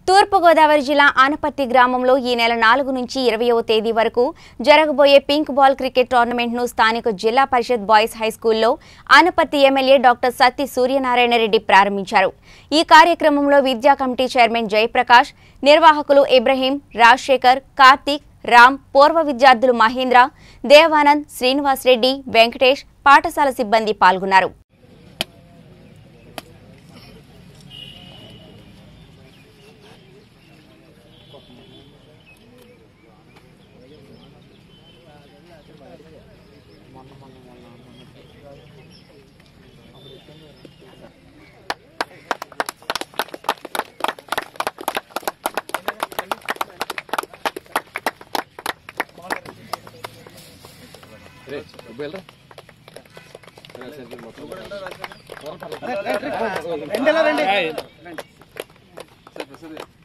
తూర్పుగోదావరి జిల్లా ఆనపత్తి గ్రామంలో ఈ నెల నాలుగు నుంచి ఇరవయవ తేదీ వరకు జరగబోయే పింక్ బాల్ క్రికెట్ టోర్నమెంట్ను స్థానిక జిల్లా పరిషత్ బాయ్స్ హై స్కూల్లో ఆనపత్తి ఎమ్మెల్యే డాక్టర్ సత్తి సూర్యనారాయణ రెడ్డి ప్రారంభించారు ఈ కార్యక్రమంలో విద్యా కమిటీ చైర్మన్ జయప్రకాష్ నిర్వాహకులు ఇబ్రహీం రాజశేఖర్ కార్తీక్ రామ్ పూర్వ విద్యార్థులు మహేంద్ర దేవానంద్ శ్రీనివాస్ రెడ్డి వెంకటేష్ పాఠశాల సిబ్బంది పాల్గొన్నారు రండి రండి